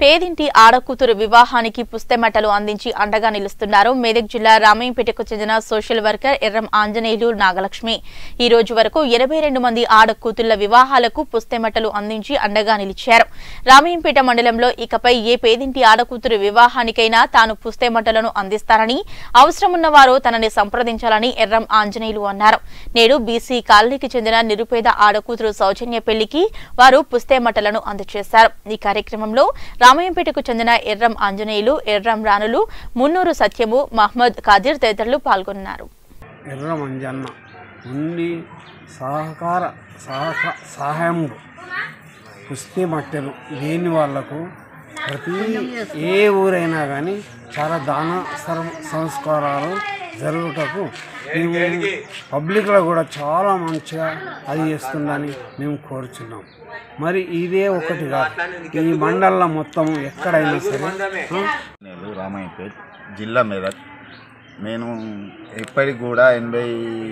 పేదింటి ఆడకూతురు వివాహానికి పుస్తెమట్టలు అందించి అండగా నిలుస్తున్నారు మెదక్ జిల్లా రామయ్యంపేటకు చెందిన సోషల్ వర్కర్ ఎర్రం ఆంజనేయులు నాగలక్ష్మి ఈ రోజు వరకు ఎనభై రెండు మంది ఆడకూతుళ్ల వివాహాలకు పుస్తెమట్టలు అందించి అండగా నిలిచారు రామయ్యంపేట మండలంలో ఇకపై ఏ పేదింటి ఆడకూతురు వివాహానికైనా తాను పుస్తెమట్టలను అందిస్తానని అవసరమున్న వారు తనని సంప్రదించాలని ఎర్రం ఆంజనేయులు అన్నారు నేడు బీసీ కాలనీకి చెందిన నిరుపేద ఆడకూతురు సౌజన్య పెళ్లికి వారు పుస్తెమట్టలను అందజేశారు ఈ కార్యక్రమంలో రామయ్యంపేటకు చెందిన ఎర్రం ఆంజనేయులు ఎర్రం రాణులు మున్నూరు సత్యము మహ్మద్ ఖాదిర్ తదితరులు పాల్గొన్నారు ఎర్ర మంజన్న ఉండి సహకార సహక సహాయముడు కుస్తీ మట్టెలు లేని వాళ్లకు ప్రతి ఏ ఊరైనా కానీ చాలా దాన సర్వ సంస్కారాలు జరుగుటకు మేము పబ్లిక్లో కూడా చాలా మంచిగా అది చేస్తుందని మేము కోరుచున్నాం మరి ఇదే ఒకటి కాదు ఈ మండలం మొత్తం ఎక్కడైనా సరే ఆ, నేను రామాయపేట్ జిల్లా మెదక్ నేను ఇప్పటికి కూడా ఎనభై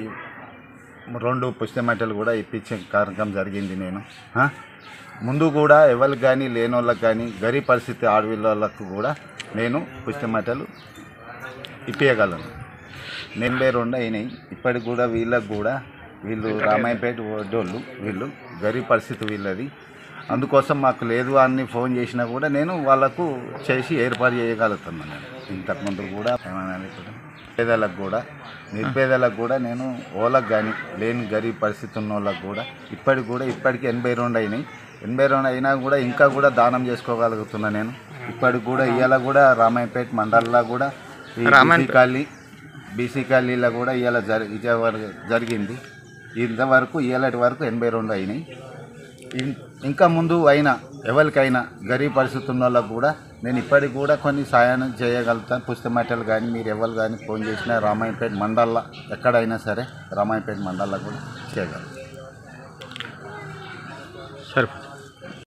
రెండు పుస్తమట్టలు కూడా ఇప్పించే కార్యక్రమం జరిగింది నేను ఆ? ముందు కూడా ఎవరికి కానీ లేని వాళ్ళకి కానీ గరీబ్ పరిస్థితి ఆడవిళ్ళకు కూడా నేను పుస్తమట్టలు ఇప్పించగలను ఎనభై రెండు అయినాయి ఇప్పటికి కూడా వీళ్ళకు కూడా వీళ్ళు రామాయపేట వడ్డోళ్ళు వీళ్ళు గరీబ్ పరిస్థితి వీళ్ళది అందుకోసం మాకు లేదు అని ఫోన్ చేసినా కూడా నేను వాళ్ళకు చేసి ఏర్పాటు చేయగలుగుతున్నాను నేను ఇంతకుముందు కూడా ఏమనాలి ఇప్పుడు పేదలకు కూడా నిర్పేదలకు కూడా నేను ఓలకు కానీ లేని గరీబ్ పరిస్థితి ఉన్న వాళ్ళకు కూడా ఇప్పటికి కూడా ఇప్పటికి ఎనభై రెండు అయినాయి ఎనభై రెండు అయినా కూడా ఇంకా కూడా దానం చేసుకోగలుగుతున్నా నేను ఇప్పటికి కూడా ఇవాళ కూడా రామాయపేట మండలంలో కూడా ఈ బీసీ కాలనీ బీసీ కాలనీలో కూడా ఇవాళ జరి ఇదే జరిగింది ఇంతవరకు ఇవాళటి వరకు ఎనభై రెండు అయినాయి ఇం- ఇంకా ముందు అయినా ఎవరికైనా గరీబ్ పరిస్థితి ఉన్న వాళ్ళకు కూడా నేను ఇప్పటికి కూడా కొన్ని సాయం చేయగలుగుతాను పుస్తమట్టలు కానీ మీరు ఎవరు కానీ ఫోన్ చేసినా రామాయపేట మండల్లో ఎక్కడైనా సరే రామాయపేట మండల్లో కూడా చేయగలుగుతాను సరే